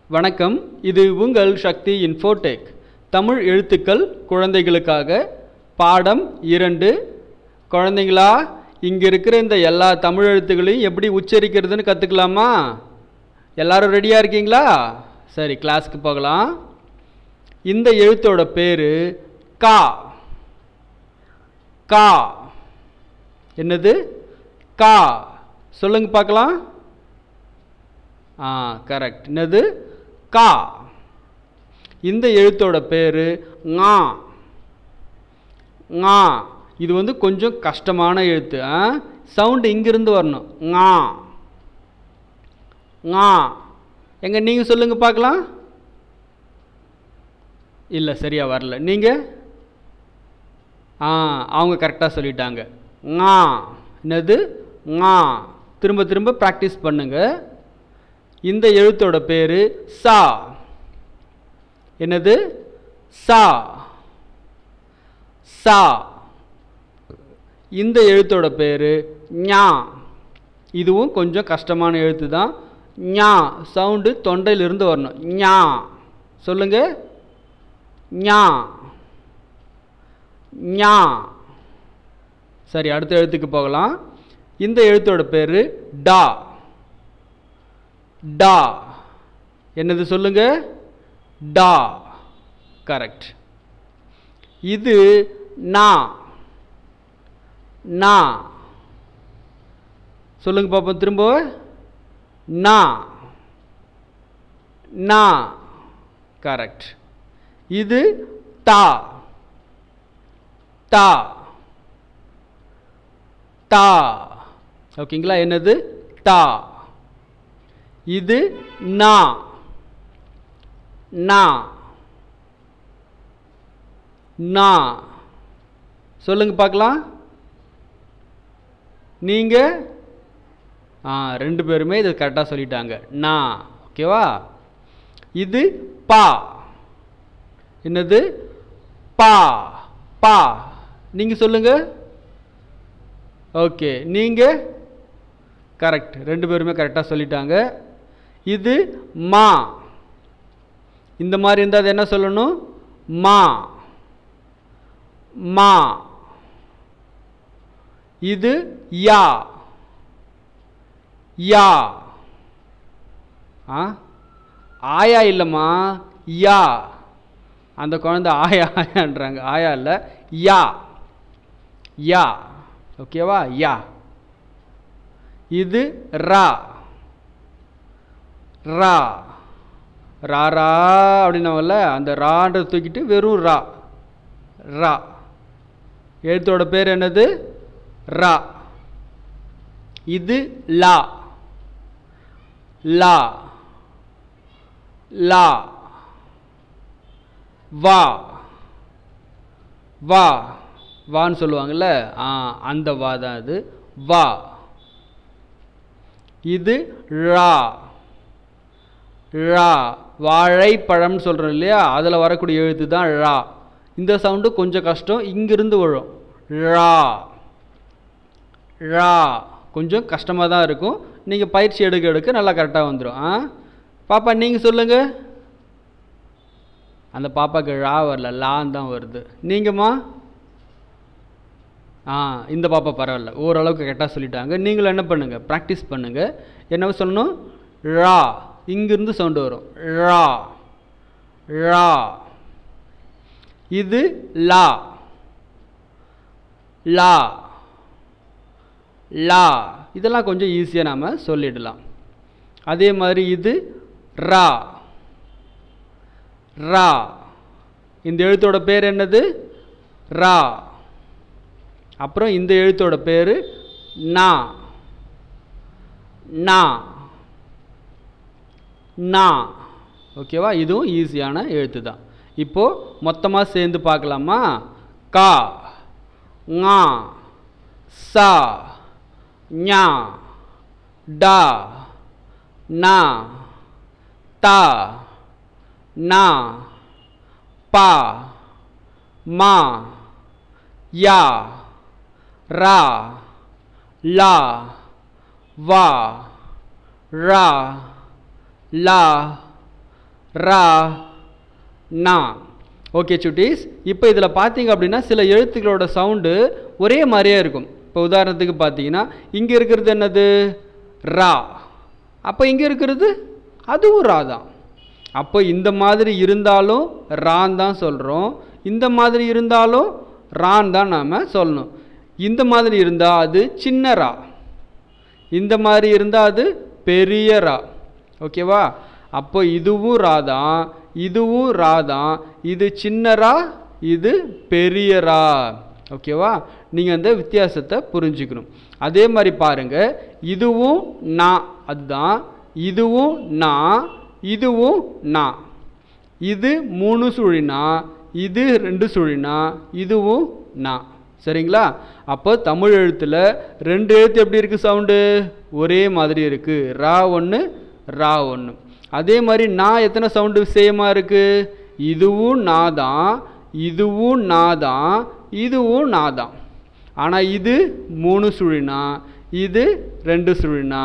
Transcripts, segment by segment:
வணக்கம் இது உங்கள் சக்தி இன்ஃபோடெக் தமிழ் எழுத்துக்கள் குழந்தைகளுக்காக பாடம் இரண்டு குழந்தைங்களா இங்கே இருக்கிற இந்த எல்லா தமிழ் எழுத்துக்களையும் எப்படி உச்சரிக்கிறதுன்னு கற்றுக்கலாமா எல்லாரும் ரெடியாக இருக்கீங்களா சரி கிளாஸ்க்கு போகலாம் இந்த எழுத்தோட பேர் கா கா என்னது கா சொல்லுங்க பார்க்கலாம் ஆ கரெக்ட் என்னது கா இந்த எழுத்தோட பேர் ஙா ஞா இது வந்து கொஞ்சம் கஷ்டமான எழுத்து ஆ சவுண்டு இங்கிருந்து வரணும் ஞா ஞா எங்க நீங்கள் சொல்லுங்க பார்க்கலாம் இல்லை சரியா வரல நீங்கள் ஆ அவங்க கரெக்டாக சொல்லிட்டாங்க ஞா என்னது ஞா திரும்ப திரும்ப ப்ராக்டிஸ் பண்ணுங்க இந்த எழுத்தோட பேர் சா என்னது சா சா இந்த எழுத்தோட பேர் ஞா இதுவும் கொஞ்சம் கஷ்டமான எழுத்து தான் ஞா சவுண்டு தொண்டையிலிருந்து வரணும் ஞா சொல்லுங்க ஞா ஞா சரி அடுத்த எழுத்துக்கு போகலாம் இந்த எழுத்தோட பேர் டா டா என்னது சொல்லுங்க டா கரெக்ட் இது நா நா சொல்லுங்க பாப்போம் திரும்ப நா நா கரெக்ட் இது தா தா தா ஓகேங்களா என்னது தா இது நா நா நா சொல்லுங்க பார்க்கலாம் நீங்க ஆ ரெண்டு பேருமே இதை கரெக்டாக சொல்லிட்டாங்க நா ஓகேவா இது பா என்னது பா பா நீங்க சொல்லுங்க ஓகே நீங்க கரெக்ட் ரெண்டு பேருமே கரெக்டாக சொல்லிட்டாங்க இது மா இந்த மாதிரி இருந்தால் அது என்ன சொல்லணும் மா மா இது யா யா ஆ ஆயா இல்லைம்மா யா அந்த குழந்தை ஆயா ஆயான்றாங்க ஆயா இல்லை யா யா ஓகேவா யா இது ரா ரா ரா ரா அப்படின்னவல்ல அந்த ரான்றதை தூக்கிட்டு வெறும் ரா ரா எழுத்தோட பேர் என்னது ரா இது லா லா லா வா வா வான்னு சொல்லுவாங்கள்ல ஆ அந்த வா தான் அது வா இது ரா ரா வாழைப்பழம்னு சொல்கிறோம் இல்லையா அதில் வரக்கூடிய எழுத்து தான் ரா இந்த சவுண்டு கொஞ்சம் கஷ்டம் இங்கிருந்து விழும் ரா ரா கொஞ்சம் கஷ்டமாக தான் இருக்கும் நீங்கள் பயிற்சி எடுக்க எடுக்க நல்லா கரெக்டாக வந்துடும் ஆ பாப்பா நீங்கள் சொல்லுங்கள் அந்த பாப்பாக்கு ரா வரல லான் தான் வருது நீங்கம்மா ஆ இந்த பாப்பா பரவாயில்ல ஓரளவுக்கு கரெக்டாக சொல்லிட்டாங்க நீங்களும் என்ன பண்ணுங்கள் ப்ராக்டிஸ் பண்ணுங்கள் என்ன சொல்லணும் ரா இங்கிருந்து சவுண்டு வரும் ரா ரா இது லா லா லா இதெல்லாம் கொஞ்சம் ஈஸியாக நாம் சொல்லிடலாம் அதே மாதிரி இது ரா ரா இந்த எழுத்தோட பேர் என்னது ரா அப்புறம் இந்த எழுத்தோட பேர் நா நா நா ஓகேவா இதுவும் ஈஸியான எழுத்து தான் இப்போது மொத்தமாக சேர்ந்து பார்க்கலாமா கா ஞா சா ஞா டா நா தா நா பா மா யா ரா லா வா ரா லா ரா நா ஓகே சுட்டீஸ் இப்போ இதில் பார்த்தீங்க அப்படின்னா சில எழுத்துக்களோட சவுண்டு ஒரே மாதிரியே இருக்கும் இப்போ உதாரணத்துக்கு பார்த்தீங்கன்னா இங்கே இருக்கிறது என்னது ரா அப்போ இங்கே இருக்கிறது அதுவும் ரா தான் அப்போ இந்த மாதிரி இருந்தாலும் ரான் தான் சொல்கிறோம் இந்த மாதிரி இருந்தாலும் ரான் தான் நாம் சொல்லணும் இந்த மாதிரி இருந்தால் அது சின்ன ரா இந்த மாதிரி இருந்தால் அது பெரிய ரா ஓகேவா அப்போ இதுவும் ரா தான் இதுவும் ரா தான் இது சின்ன ரா இது பெரிய ரா ஓகேவா நீங்கள் அந்த வித்தியாசத்தை புரிஞ்சுக்கணும் அதே மாதிரி பாருங்கள் இதுவும் நா அதுதான் இதுவும் நா இதுவும் நா இது மூணு சுழினா இது ரெண்டு சுழினா இதுவும் நா சரிங்களா அப்போ தமிழ் எழுத்தில் ரெண்டு எழுத்து எப்படி இருக்குது சவுண்டு ஒரே மாதிரி இருக்குது ரா ஒன்று ரா ஒன்று அதே மாதிரி நான் எத்தனை சவுண்டு சேமாக இருக்குது இதுவும் நா தான் இதுவும் நா தான் இதுவும் நா தான் ஆனால் இது மூணு சுழினா இது ரெண்டு சுழினா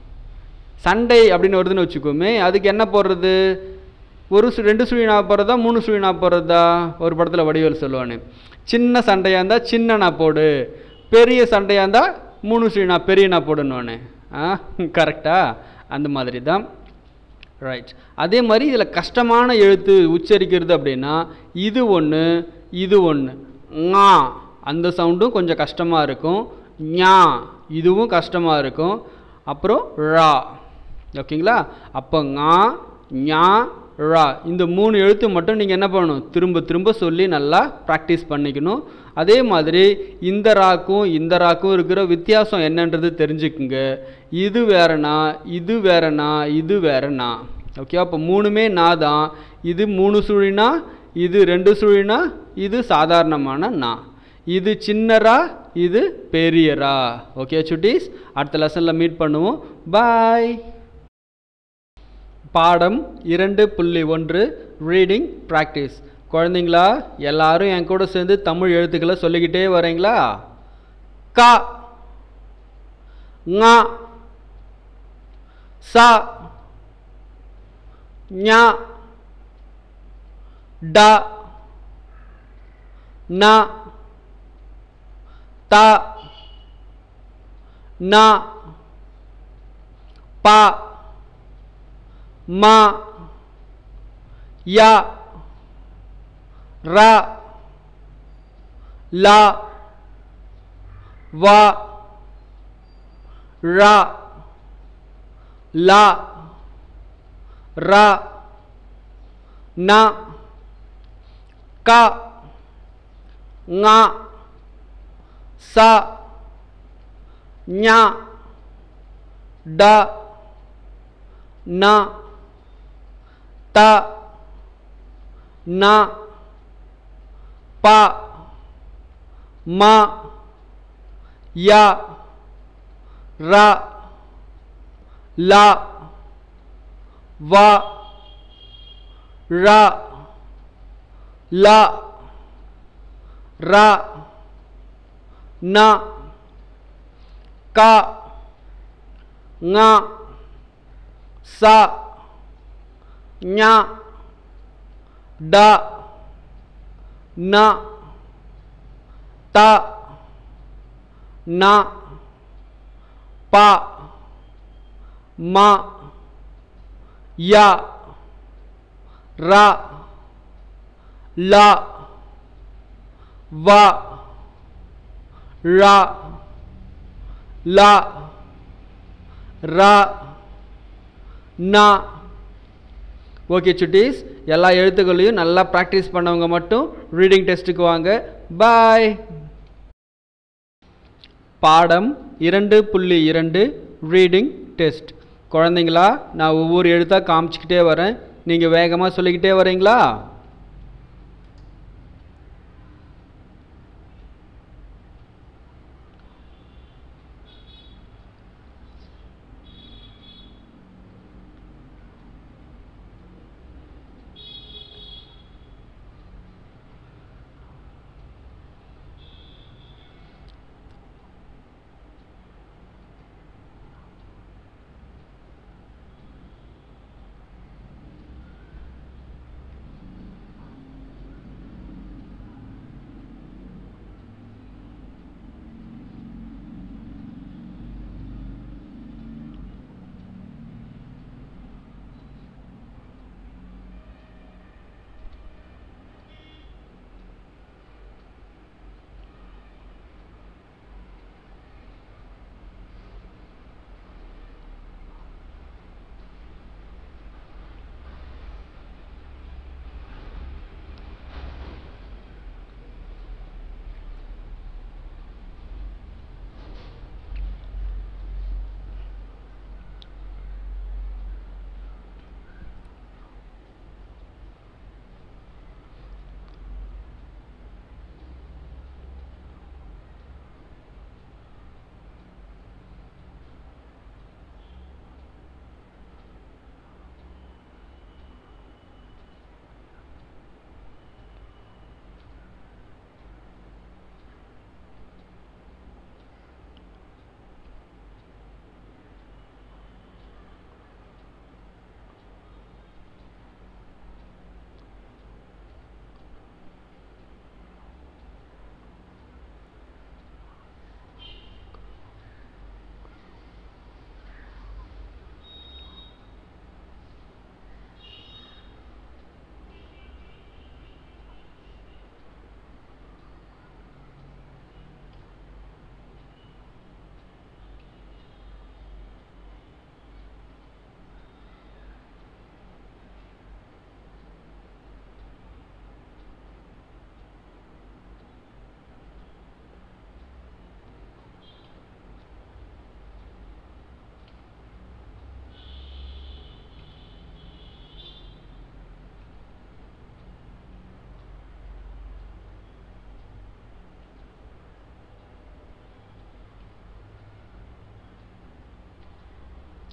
சண்டை அப்படின்னு வருதுன்னு வச்சுக்கோமே அதுக்கு என்ன போடுறது ஒரு சு ரெண்டு சுழினா போடுறதா மூணு சுழினா போடுறதா ஒரு படத்தில் வடிவேல் சொல்லுவானே சின்ன சண்டையாக இருந்தால் சின்னனா போடு பெரிய சண்டையாக இருந்தால் மூணு சுழினா பெரியனா போடுன்னு ஆ கரெக்டா அந்த மாதிரி தான் ரைட் அதே மாதிரி இதில் கஷ்டமான எழுத்து உச்சரிக்கிறது அப்படின்னா இது ஒன்று இது ஒன்று ஞா அந்த சவுண்டும் கொஞ்சம் கஷ்டமாக இருக்கும் ஞா இதுவும் கஷ்டமாக இருக்கும் அப்புறம் ழா ஓகேங்களா அப்போ ஞா ஞா ழா இந்த மூணு எழுத்து மட்டும் நீங்கள் என்ன பண்ணணும் திரும்ப திரும்ப சொல்லி நல்லா ப்ராக்டிஸ் பண்ணிக்கணும் அதே மாதிரி இந்த ராக்கும் இந்த ராக்கும் இருக்கிற வித்தியாசம் என்னன்றது தெரிஞ்சுக்குங்க இது வேறனா இது வேறனா இது வேறனா ஓகே அப்போ மூணுமே நா தான் இது மூணு சுழினா இது ரெண்டு சுழினா இது சாதாரணமான நா இது சின்னரா இது பெரியரா ஓகே சுட்டீஸ் அடுத்த லெசனில் மீட் பண்ணுவோம் பாய் பாடம் இரண்டு புள்ளி ஒன்று ரீடிங் ப்ராக்டிஸ் குழந்தைங்களா எல்லாரும் என் கூட சேர்ந்து தமிழ் எழுத்துக்களை சொல்லிக்கிட்டே வரீங்களா கா ஙா சா ஞா டா நா தா நா பா மா யா ரா லா வா ரா லா ரா நா கா ஞா சா ஞா டா நா தா நா பா மா யா ரா லா வா ரா லா ரா நா கா ஞா சா ஞா டா நா தா நா பா மா யா ரா லா வா ரா லா ரா நா ஓகே சுட்டீஸ் எல்லா எழுத்துக்களையும் நல்லா ப்ராக்டிஸ் பண்ணவங்க மட்டும் ரீடிங் டெஸ்ட்டுக்கு வாங்க பாய் பாடம் இரண்டு புள்ளி இரண்டு ரீடிங் டெஸ்ட் குழந்தைங்களா நான் ஒவ்வொரு எழுத்தாக காமிச்சிக்கிட்டே வரேன் நீங்கள் வேகமாக சொல்லிக்கிட்டே வரீங்களா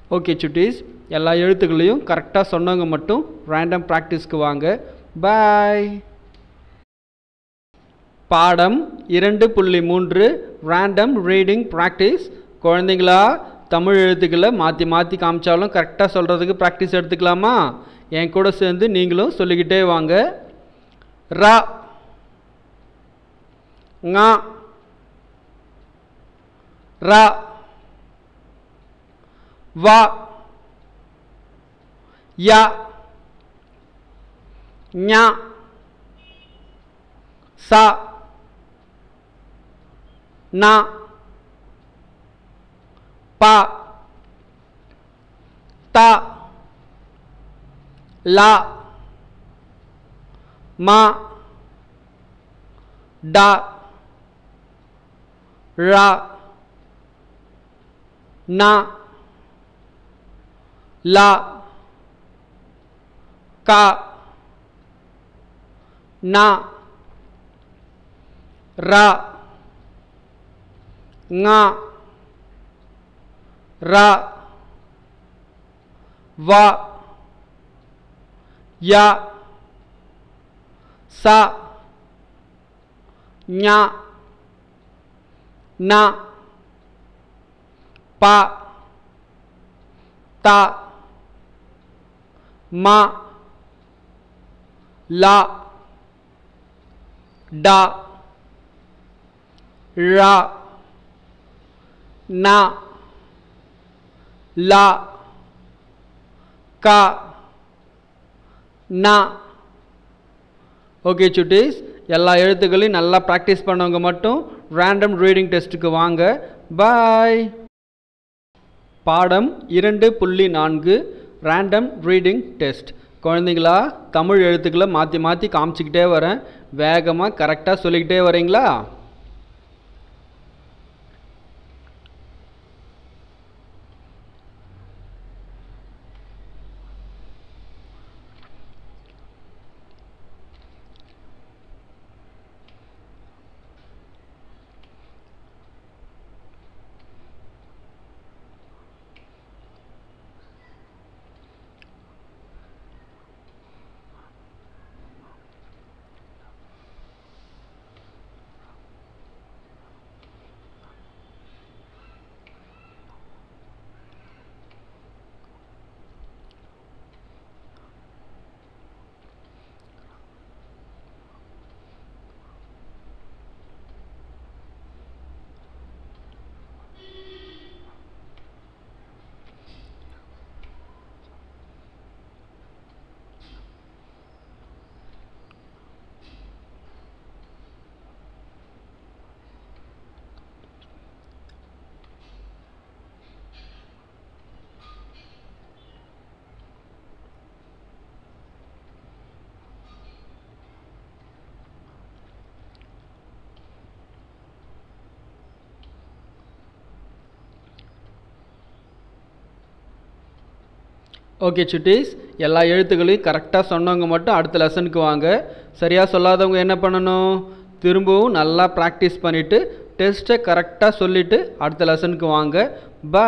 ஓகே சுட்டீஸ் எல்லா எழுத்துக்களையும் கரெக்டாக சொன்னவங்க மட்டும் ரேண்டம் ப்ராக்டிஸ்க்கு வாங்க பாய் பாடம் இரண்டு புள்ளி மூன்று ரேண்டம் ரீடிங் ப்ராக்டிஸ் குழந்தைங்களா தமிழ் எழுத்துக்களை மாற்றி மாற்றி காமிச்சாலும் கரெக்டாக சொல்கிறதுக்கு ப்ராக்டிஸ் எடுத்துக்கலாமா என் கூட சேர்ந்து நீங்களும் சொல்லிக்கிட்டே வாங்க ரா ஙா ரா வா யா ஞா சா நா பா தா லா மா டா ரா நா லா கா நா ரா ஙா ரா வா யா சா ஞா நா பா தா மா லா டா ரா நா லா கா நா ஓகே சுட்டீஸ் எல்லா எழுத்துக்களையும் நல்லா ப்ராக்டிஸ் பண்ணவங்க மட்டும் ரேண்டம் ரீடிங் டெஸ்ட்டுக்கு வாங்க பாய் பாடம் இரண்டு புள்ளி நான்கு ரேண்டம் ரீடிங் டெஸ்ட் குழந்தைங்களா தமிழ் எழுத்துக்களை மாற்றி மாற்றி காமிச்சிக்கிட்டே வரேன் வேகமாக கரெக்டாக சொல்லிக்கிட்டே வரீங்களா ஓகே சுட்டீஸ் எல்லா எழுத்துக்களையும் கரெக்டாக சொன்னவங்க மட்டும் அடுத்த லெசனுக்கு வாங்க சரியாக சொல்லாதவங்க என்ன பண்ணணும் திரும்பவும் நல்லா ப்ராக்டிஸ் பண்ணிவிட்டு டெஸ்ட்டை கரெக்டாக சொல்லிவிட்டு அடுத்த லெசனுக்கு வாங்க பா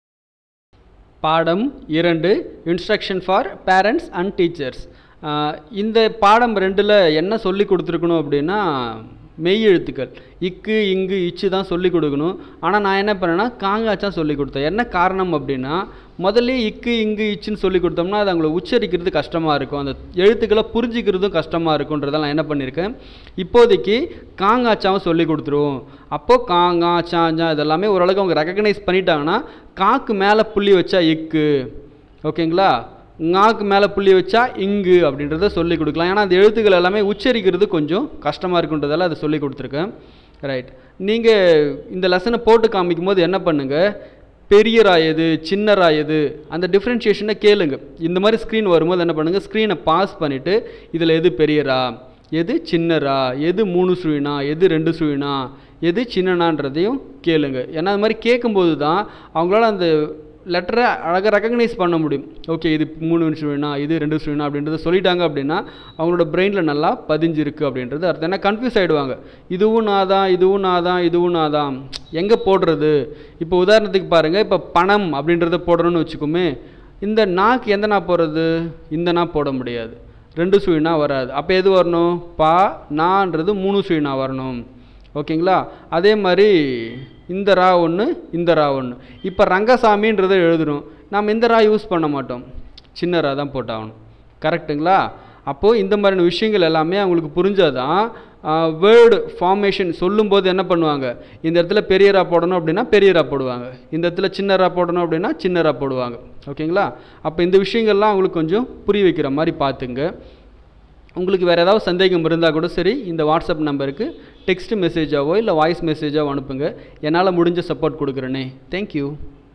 பாடம் இரண்டு instruction for parents and teachers இந்த பாடம் ரெண்டில் என்ன சொல்லி கொடுத்துருக்கணும் அப்படின்னா மெய் எழுத்துக்கள் இக்கு இங்கு இச்சு தான் சொல்லி கொடுக்கணும் ஆனால் நான் என்ன பண்ணேன்னா காங்காச்சான் சொல்லி கொடுத்தேன் என்ன காரணம் அப்படின்னா முதல்ல இக்கு இங்கு இச்சுன்னு சொல்லி கொடுத்தோம்னா அது அவங்கள உச்சரிக்கிறது கஷ்டமாக இருக்கும் அந்த எழுத்துக்களை புரிஞ்சிக்கிறதும் கஷ்டமாக இருக்குன்றதால நான் என்ன பண்ணியிருக்கேன் இப்போதைக்கு காங்காச்சாவும் சொல்லி கொடுத்துருவோம் அப்போது காங்கா சாஞ்சா இதெல்லாமே ஓரளவுக்கு அவங்க ரெக்கக்னைஸ் பண்ணிட்டாங்கன்னா காக்கு மேலே புள்ளி வச்சா இக்கு ஓகேங்களா ங்காக்கு மேலே புள்ளி வச்சா இங்கு அப்படின்றத சொல்லி கொடுக்கலாம் ஏன்னா அந்த எழுத்துக்கள் எல்லாமே உச்சரிக்கிறது கொஞ்சம் கஷ்டமாக இருக்குன்றதால அதை சொல்லி கொடுத்துருக்கேன் ரைட் நீங்கள் இந்த லெசனை போட்டு காமிக்கும் போது என்ன பண்ணுங்கள் பெரிய ரா எது சின்ன ரா எது அந்த டிஃப்ரென்ஷியேஷனை கேளுங்க இந்த மாதிரி ஸ்க்ரீன் வரும்போது என்ன பண்ணுங்கள் ஸ்க்ரீனை பாஸ் பண்ணிவிட்டு இதில் எது பெரிய ரா எது சின்னரா எது மூணு சுழினா எது ரெண்டு சுழினா எது சின்னனான்றதையும் கேளுங்க ஏன்னா அது மாதிரி கேட்கும்போது தான் அவங்களால அந்த லெட்டரை அழகாக ரெக்கக்னைஸ் பண்ண முடியும் ஓகே இது மூணு நிமிஷம் வேணும் இது ரெண்டு நிமிஷம் வேணும் அப்படின்றத சொல்லிட்டாங்க அப்படின்னா அவங்களோட பிரெயினில் நல்லா பதிஞ்சிருக்கு அப்படின்றது அர்த்தம் ஏன்னா கன்ஃபியூஸ் ஆகிடுவாங்க இதுவும் நான் தான் இதுவும் நான் தான் இதுவும் நான் தான் எங்கே போடுறது இப்போ உதாரணத்துக்கு பாருங்கள் இப்போ பணம் அப்படின்றத போடுறோன்னு வச்சுக்கோமே இந்த நாக்கு எந்த நா போடுறது இந்த நா போட முடியாது ரெண்டு சுழினா வராது அப்போ எது வரணும் பா நான்றது மூணு சுழினா வரணும் ஓகேங்களா அதே மாதிரி இந்த ரா ஒன்று இந்த ரா ஒன்று இப்போ ரங்கசாமின்றதை எழுதுறோம் நாம் இந்த ரா யூஸ் பண்ண மாட்டோம் சின்ன ரா தான் போட்டாகணும் கரெக்ட்டுங்களா அப்போது இந்த மாதிரியான விஷயங்கள் எல்லாமே அவங்களுக்கு புரிஞ்சாதான் வேர்டு ஃபார்மேஷன் சொல்லும்போது என்ன பண்ணுவாங்க இந்த இடத்துல பெரிய ரா போடணும் அப்படின்னா பெரிய ரா போடுவாங்க இந்த இடத்துல சின்ன ரா போடணும் அப்படின்னா சின்ன ரா போடுவாங்க ஓகேங்களா அப்போ இந்த விஷயங்கள்லாம் அவங்களுக்கு கொஞ்சம் புரிய வைக்கிற மாதிரி பார்த்துங்க உங்களுக்கு வேறு ஏதாவது சந்தேகம் இருந்தால் கூட சரி இந்த வாட்ஸ்அப் நம்பருக்கு டெக்ஸ்ட் மெசேஜாவோ இல்லை வாய்ஸ் மெசேஜாவோ அனுப்புங்க என்னால் முடிஞ்ச சப்போர்ட் கொடுக்குறேனே தேங்க்யூ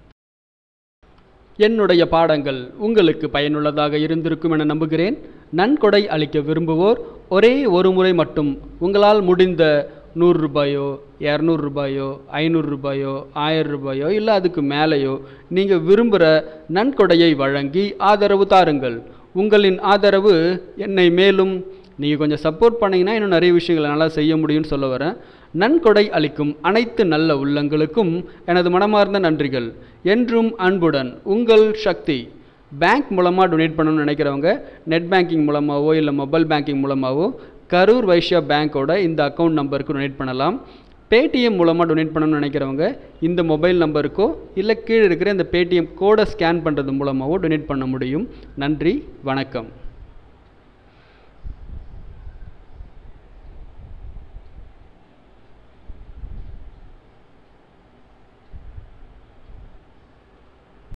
என்னுடைய பாடங்கள் உங்களுக்கு பயனுள்ளதாக இருந்திருக்கும் என நம்புகிறேன் நன்கொடை அளிக்க விரும்புவோர் ஒரே ஒரு முறை மட்டும் உங்களால் முடிந்த நூறு ரூபாயோ இரநூறு ரூபாயோ ஐநூறு ரூபாயோ ஆயிரம் ரூபாயோ இல்லை அதுக்கு மேலேயோ நீங்கள் விரும்புகிற நன்கொடையை வழங்கி ஆதரவு தாருங்கள் உங்களின் ஆதரவு என்னை மேலும் நீங்கள் கொஞ்சம் சப்போர்ட் பண்ணிங்கன்னா இன்னும் நிறைய விஷயங்களை நல்லா செய்ய முடியும்னு சொல்ல வரேன் நன்கொடை அளிக்கும் அனைத்து நல்ல உள்ளங்களுக்கும் எனது மனமார்ந்த நன்றிகள் என்றும் அன்புடன் உங்கள் சக்தி பேங்க் மூலமாக டொனேட் பண்ணணும்னு நினைக்கிறவங்க நெட் பேங்கிங் மூலமாகவோ இல்லை மொபைல் பேங்கிங் மூலமாகவோ கரூர் வைஷ்யா பேங்க்கோட இந்த அக்கௌண்ட் நம்பருக்கு டொனேட் பண்ணலாம் பேடிஎம் மூலமாக டொனேட் பண்ணணும்னு நினைக்கிறவங்க இந்த மொபைல் நம்பருக்கோ இல்லை கீழே இருக்கிற இந்த பேடிஎம் கோடை ஸ்கேன் பண்ணுறது மூலமாகவோ டொனேட் பண்ண முடியும் நன்றி வணக்கம்